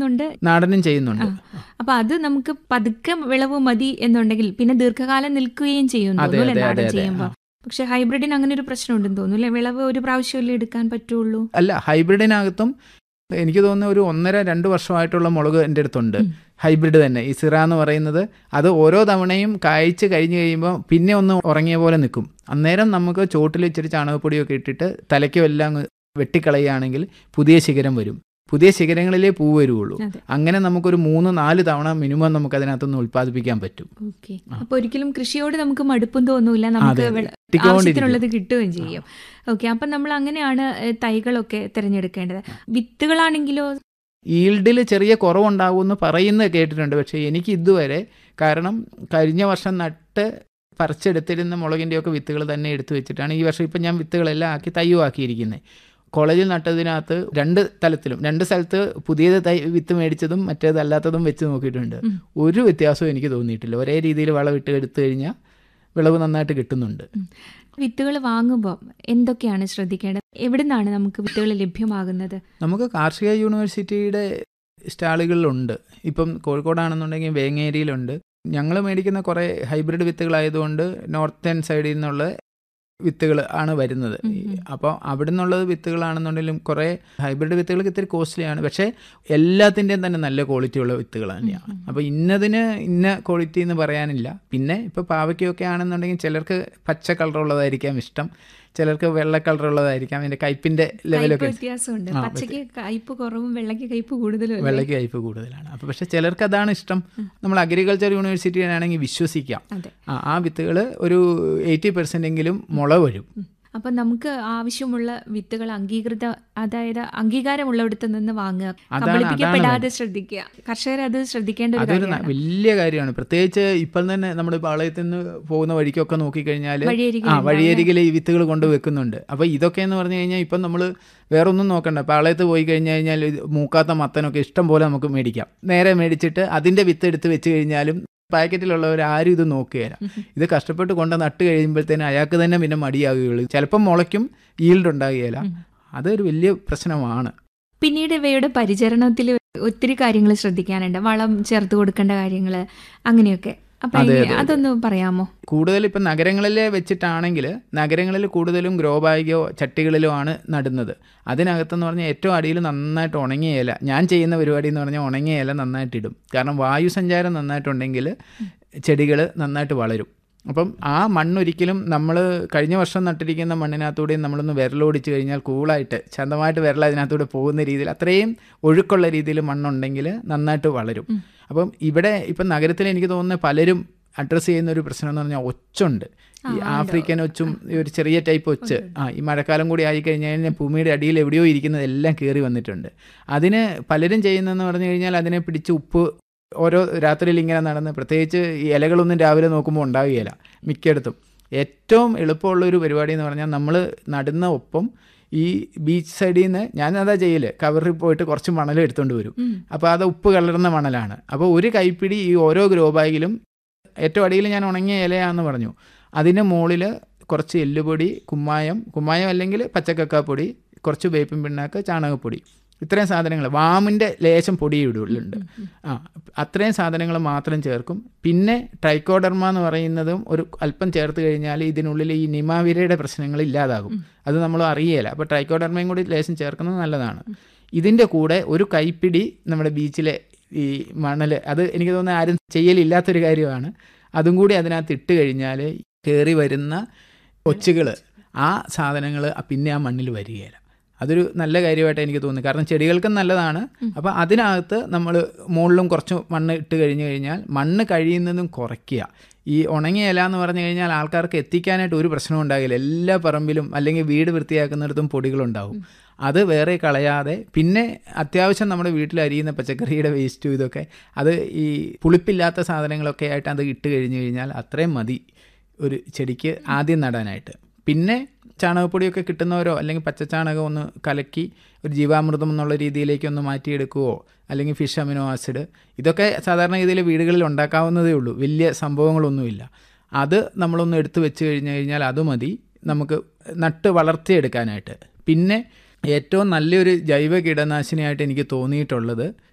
ചെയ്യുന്നുണ്ട് നാടനും ചെയ്യുന്നുണ്ട് അപ്പൊ അത് നമുക്ക് പതുക്കെ വിളവ് മതി എന്നുണ്ടെങ്കിൽ പിന്നെ ദീർഘകാലം നിൽക്കുകയും ചെയ്യും അതെ, തോന്നുന്നു അല്ലേ അതെ, നാടൻ അതെ, അതെ. ചെയ്യുമ്പോൾ പക്ഷെ ഹൈബ്രിഡിന് അങ്ങനെ ഒരു പ്രശ്നമുണ്ടെന്ന് തോന്നുന്നു അല്ലേ വിളവ് ഒരു പ്രാവശ്യമല്ലേ എടുക്കാൻ പറ്റുള്ളൂ അല്ല ഹൈബ്രിഡിനകത്തും എനിക്ക് തോന്നുന്നു ഒരു ഒന്നര രണ്ട് വർഷമായിട്ടുള്ള മുളക് എൻ്റെ അടുത്തുണ്ട് ഉം. ഹൈബ്രിഡ് തന്നെ ഈ സിറ എന്ന് പറയുന്നത് അത് ഓരോ തവണയും കായ്ച്ച് കഴിഞ്ഞ് കഴിയുമ്പോൾ പിന്നെ ഒന്ന് ഉറങ്ങിയ പോലെ നിൽക്കും അന്നേരം നമുക്ക് ചോട്ടിൽ ഇച്ചിരി ചാണകപ്പൊടിയൊക്കെ ഇട്ടിട്ട് തലയ്ക്കും എല്ലാം അങ്ങ് വെട്ടിക്കളയുകയാണെങ്കിൽ പുതിയ ശിഖരം വരും പുതിയ ശിഖരങ്ങളിലേ പൂ വരുള്ളൂ അതെ അങ്ങനെ നമുക്കൊരു മൂന്ന് നാല് തവണ മിനിമം നമുക്ക് അതിനകത്തുനിന്ന് ഉൽപ്പാദിപ്പിക്കാൻ പറ്റും ഓക്കെ അപ്പൊ ഒരിക്കലും കൃഷിയോട് നമുക്ക് മടുപ്പും തോന്നൂല നമുക്ക് അതെ, വിള- കിട്ടിക്കൊണ്ടിരിക്കും. ആവശ്യത്തിനുള്ളത് കിട്ടുകയും ചെയ്യും ഓക്കെ അപ്പൊ നമ്മൾ അങ്ങനെയാണ് ഏഹ്, തൈകളൊക്കെ തിരഞ്ഞെടുക്കേണ്ടത് വിത്തുകളാണെങ്കിലോ ഈൽഡിൽ ചെറിയ കുറവുണ്ടാകുമെന്ന് പറയുന്നത് കേട്ടിട്ടുണ്ട് പക്ഷേ എനിക്ക് ഇതുവരെ കാരണം കഴിഞ്ഞ വർഷം നട്ട് പറിച്ചെടുത്തിരുന്ന മുളകിൻ്റെയൊക്കെ വിത്തുകൾ തന്നെ എടുത്തു വെച്ചിട്ടാണ് ഈ വർഷം ഇപ്പം ഞാൻ വിത്തുകളെല്ലാം ആക്കി തയ്യുമാക്കിയിരിക്കുന്നത് കോളേജിൽ നട്ടതിനകത്ത് രണ്ട് തലത്തിലും രണ്ട് സ്ഥലത്ത് പുതിയത് തൈ വിത്ത് മേടിച്ചതും മറ്റേതല്ലാത്തതും വെച്ച് നോക്കിയിട്ടുണ്ട് ഉം. ഒരു വ്യത്യാസവും എനിക്ക് തോന്നിയിട്ടില്ല ഒരേ രീതിയിൽ വളമിട്ട് എടുത്തു കഴിഞ്ഞാൽ വിളവ് നന്നായിട്ട് കിട്ടുന്നുണ്ട് വിത്തുകൾ വാങ്ങുമ്പോൾ എന്തൊക്കെയാണ് ശ്രദ്ധിക്കേണ്ടത് എവിടെ നിന്നാണ് നമുക്ക് വിത്തുകൾ ലഭ്യമാകുന്നത് നമുക്ക് കാർഷിക യൂണിവേഴ്സിറ്റിയുടെ സ്റ്റാളുകളിലുണ്ട് ഇപ്പം കോഴിക്കോടാണെന്നുണ്ടെങ്കിൽ വേങ്ങേരിയിലുണ്ട് ഞങ്ങൾ മേടിക്കുന്ന കുറേ ഹൈബ്രിഡ് വിത്തുകളായതുകൊണ്ട് നോർത്തേൺ സൈഡിൽ നിന്നുള്ള വിത്തുകൾ ആണ് വരുന്നത് ഉം ഉം. അപ്പോൾ അവിടെ നിന്നുള്ളത് വിത്തുകളാണെന്നുണ്ടെങ്കിലും കുറേ ഹൈബ്രിഡ് വിത്തുകൾക്ക് ഇത്തിരി കോസ്റ്റ്ലിയാണ് പക്ഷേ എല്ലാത്തിൻ്റെയും തന്നെ നല്ല ക്വാളിറ്റിയുള്ള വിത്തുകൾ തന്നെയാണ് ഉം ഉം. അപ്പോൾ ഇന്നതിന് ഇന്ന ക്വാളിറ്റി എന്ന് പറയാനില്ല പിന്നെ ഇപ്പോൾ പാവയ്ക്കൊക്കെ ആണെന്നുണ്ടെങ്കിൽ ചിലർക്ക് പച്ച കളറുള്ളതായിരിക്കാം ഇഷ്ടം ചിലർക്ക് വെള്ള കളറുള്ളതായിരിക്കാം അതിൻ്റെ കയ്പിൻ്റെ കയ്പ് ലെവലൊക്കെ വ്യത്യാസമുണ്ട് ആ, പച്ചയ്ക്ക് കയ്പ് കുറവും വെള്ളയ്ക്ക് കയ്പ് കൂടുതലും അല്ലേ? വെള്ളയ്ക്ക് കയ്പ് കൂടുതലാണ് അപ്പോൾ പക്ഷേ ചിലർക്ക് അതാണ് ഇഷ്ടം നമ്മൾ അഗ്രികൾച്ചർ യൂണിവേഴ്സിറ്റിയിലാണെങ്കിൽ വിശ്വസിക്കാം അതെ ആ ആ വിത്തുകൾ ഒരു എയ്റ്റി പെർസെൻ്റ് എങ്കിലും മുള വരും അപ്പൊ നമുക്ക് ആവശ്യമുള്ള വിത്തുകൾ അംഗീകൃത അതായത് അംഗീകാരമുള്ളിടത്ത് നിന്ന് വാങ്ങുക അതാണ് കബളിപ്പിക്കപ്പെടാതെ ശ്രദ്ധിക്കുക കർഷകർ അത് ശ്രദ്ധിക്കേണ്ട ഒരു അതൊരു ന- കാര്യമാണ് വലിയ കാര്യമാണ് പ്രത്യേകിച്ച് ഇപ്പം തന്നെ നമ്മുടെ പാളയത്തിൽ നിന്ന് പോകുന്ന വഴിക്കൊക്കെ നോക്കിക്കഴിഞ്ഞാൽ വഴിയരികിൽ ആ ഉണ്ടാവും, വഴിയരികിൽ ഈ വിത്തുകൾ കൊണ്ട് വെക്കുന്നുണ്ട് അപ്പോൾ ഇതൊക്കെ എന്ന് പറഞ്ഞു കഴിഞ്ഞാൽ ഇപ്പം നമ്മൾ വേറൊന്നും നോക്കണ്ട പാളയത്ത് പോയി കഴിഞ്ഞ് കഴിഞ്ഞാൽ ഇത് മൂക്കാത്ത മത്തനൊക്കെ ഇഷ്ടം പോലെ നമുക്ക് മേടിക്കാം നേരെ മേടിച്ചിട്ട് അതിൻ്റെ വിത്ത് എടുത്ത് വെച്ച് കഴിഞ്ഞാലും പാക്കറ്റിലുള്ളവർ ആരും ഇത് നോക്കുകയില്ല ഇത് കഷ്ടപ്പെട്ട് കൊണ്ട് നട്ട് കഴിയുമ്പോഴത്തേനും അയാൾക്ക് തന്നെ പിന്നെ മടിയാകുകയുള്ളൂ ചിലപ്പം മുളയ്ക്കും ഈൽഡ് ഉണ്ടാകുകയില്ല ഉം. അതൊരു വലിയ പ്രശ്നമാണ് പിന്നീട് ഇവയുടെ പരിചരണത്തിൽ ഒത്തിരി കാര്യങ്ങൾ ശ്രദ്ധിക്കാനുണ്ട് വളം ചേർത്ത് കൊടുക്കേണ്ട കാര്യങ്ങൾ അങ്ങനെയൊക്കെ അപ്പൊ അതെ, എങ്ങനെ- അതെ, അതെ. അതൊന്ന് പറയാമോ കൂടുതൽ ഇപ്പം നഗരങ്ങളിൽ വെച്ചിട്ടാണെങ്കിൽ നഗരങ്ങളിൽ കൂടുതലും ഗ്രോ ബാഗോ ചട്ടികളിലോ ആണ് നടുന്നത് അതിനകത്തെന്ന് പറഞ്ഞാൽ ഏറ്റവും അടിയിൽ നന്നായിട്ട് ഉണങ്ങിയ ഇല ഞാൻ ചെയ്യുന്ന പരിപാടി എന്ന് പറഞ്ഞാൽ ഉണങ്ങിയ ഇല നന്നായിട്ട് ഇടും കാരണം വായു സഞ്ചാരം നന്നായിട്ടുണ്ടെങ്കിൽ ചെടികൾ നന്നായിട്ട് വളരും അപ്പം ആ മണ്ണൊരിക്കലും നമ്മൾ കഴിഞ്ഞ വർഷം നട്ടിരിക്കുന്ന മണ്ണിനകത്തൂടെ നമ്മളൊന്ന് വിരലോടിച്ച് കഴിഞ്ഞാൽ കൂളായിട്ട് ശാന്തമായിട്ട് വിരൽ അതിനകത്തൂടെ പോകുന്ന രീതിയിൽ അത്രയും ഒഴുക്കുള്ള രീതിയിൽ മണ്ണുണ്ടെങ്കിൽ നന്നായിട്ട് വളരും ഉം. അപ്പം ഇവിടെ ഇപ്പം നഗരത്തിൽ എനിക്ക് തോന്നുന്ന പലരും അഡ്രസ്സ് ചെയ്യുന്ന ഒരു പ്രശ്നം എന്ന് പറഞ്ഞാൽ ഒച്ചുണ്ട് ആ, ഈ ഉണ്ട്. ആഫ്രിക്കൻ ഒച്ചും ഈ ഒരു ചെറിയ ടൈപ്പ് ഒച്ച് ആ ഈ മഴക്കാലം കൂടി ആയി കഴിഞ്ഞ് കഴിഞ്ഞാൽ ഭൂമിയുടെ അടിയിൽ എവിടെയോ ഇരിക്കുന്നത് എല്ലാം കയറി വന്നിട്ടുണ്ട് അതിന് പലരും ചെയ്യുന്നതെന്ന് പറഞ്ഞു കഴിഞ്ഞാൽ അതിനെ പിടിച്ച് ഉപ്പ് ഓരോ രാത്രിയിൽ ഇങ്ങനെ നടന്ന് പ്രത്യേകിച്ച് ഈ ഇലകളൊന്നും രാവിലെ നോക്കുമ്പോൾ ഉണ്ടാവുകയില്ല മിക്കയിടത്തും ഏറ്റവും എളുപ്പമുള്ള ഒരു പരിപാടി എന്ന് പറഞ്ഞാൽ നമ്മൾ നടുന്ന ഒപ്പം ഈ ബീച്ച് സൈഡിൽ നിന്ന് ഞാൻ അതാ ചെയ്യല് കവറിൽ പോയിട്ട് കുറച്ച് മണൽ എടുത്തുകൊണ്ട് വരും ഉം. അപ്പോൾ അത് ഉപ്പ് കലർന്ന മണലാണ് അപ്പോൾ ഒരു കൈപ്പിടി ഈ ഓരോ ഗ്രോ ബാഗിലും ഏറ്റവും അടിയിൽ ഞാൻ ഉണങ്ങിയ ഇലയാന്ന് പറഞ്ഞു അതിന് മുകളിൽ കുറച്ച് എല്ലുപൊടി കുമ്മായം കുമ്മായം അല്ലെങ്കിൽ പച്ചക്കക്കാപ്പൊടി കുറച്ച് വേപ്പിൻ പിണ്ണാക്ക് ചാണകപ്പൊടി ഇത്രയും സാധനങ്ങൾ വാമിൻ്റെ ലേശം പൊടി ഇടുള്ളുണ്ട് ആ അത്രയും സാധനങ്ങൾ മാത്രം ചേർക്കും പിന്നെ ട്രൈക്കോഡർമ എന്ന് പറയുന്നതും ഒരു അല്പം ചേർത്ത് കഴിഞ്ഞാൽ ഇതിനുള്ളിൽ ഈ നിമാവിരയുടെ പ്രശ്നങ്ങൾ ഇല്ലാതാകും അത് നമ്മൾ അറിയേല അപ്പോൾ ട്രൈക്കോഡർമയും കൂടി ലേശം ചേർക്കുന്നത് നല്ലതാണ് ഇതിൻ്റെ കൂടെ ഒരു കൈപ്പിടി നമ്മുടെ ബീച്ചിലെ ഈ മണൽ അത് എനിക്ക് തോന്നുന്നത് ആരും ചെയ്യലില്ലാത്തൊരു കാര്യമാണ് അതും കൂടി അതിനകത്ത് ഇട്ട് കഴിഞ്ഞാൽ കയറി വരുന്ന ഒച്ചുകൾ ആ സാധനങ്ങൾ പിന്നെ ആ മണ്ണിൽ വരികയില്ല അതൊരു നല്ല കാര്യമായിട്ട് എനിക്ക് തോന്നുന്നു കാരണം ചെടികൾക്കും നല്ലതാണ് അപ്പോൾ അതിനകത്ത് നമ്മൾ മുകളിലും കുറച്ച് മണ്ണ് ഇട്ട് കഴിഞ്ഞ് കഴിഞ്ഞാൽ മണ്ണ് കഴിയുന്നതും കുറയ്ക്കുക ഈ ഉണങ്ങിയ ഇല എന്ന് പറഞ്ഞു കഴിഞ്ഞാൽ ആൾക്കാർക്ക് എത്തിക്കാനായിട്ട് ഒരു പ്രശ്നവും ഉണ്ടാകില്ല എല്ലാ പറമ്പിലും അല്ലെങ്കിൽ വീട് വൃത്തിയാക്കുന്നിടത്തും പൊടികളുണ്ടാവും അത് വേറെ കളയാതെ പിന്നെ അത്യാവശ്യം നമ്മുടെ വീട്ടിൽ അരിയുന്ന പച്ചക്കറിയുടെ വേസ്റ്റും ഇതൊക്കെ അത് ഈ പുളിപ്പില്ലാത്ത സാധനങ്ങളൊക്കെ ആയിട്ട് അത് ഇട്ട് കഴിഞ്ഞ് കഴിഞ്ഞാൽ അത്രയും മതി ഒരു ചെടിക്ക് ആദ്യം നടാനായിട്ട് പിന്നെ ചാണകപ്പൊടിയൊക്കെ കിട്ടുന്നവരോ അല്ലെങ്കിൽ പച്ചച്ചാണകം ഒന്ന് കലക്കി ഒരു ജീവാമൃതം എന്നുള്ള രീതിയിലേക്ക് ഒന്ന് മാറ്റിയെടുക്കുകയോ അല്ലെങ്കിൽ ഫിഷ് അമിനോ ആസിഡ് ഇതൊക്കെ സാധാരണ രീതിയിൽ വീടുകളിൽ ഉണ്ടാക്കാവുന്നതേ ഉള്ളൂ വലിയ സംഭവങ്ങളൊന്നുമില്ല അത് നമ്മളൊന്ന് എടുത്തു വെച്ച് കഴിഞ്ഞ് കഴിഞ്ഞാൽ അത് മതി നമുക്ക് നട്ട് വളർത്തിയെടുക്കാനായിട്ട് പിന്നെ ഏറ്റവും നല്ലൊരു ജൈവ കീടനാശിനിയായിട്ട് എനിക്ക് തോന്നിയിട്ടുള്ളത്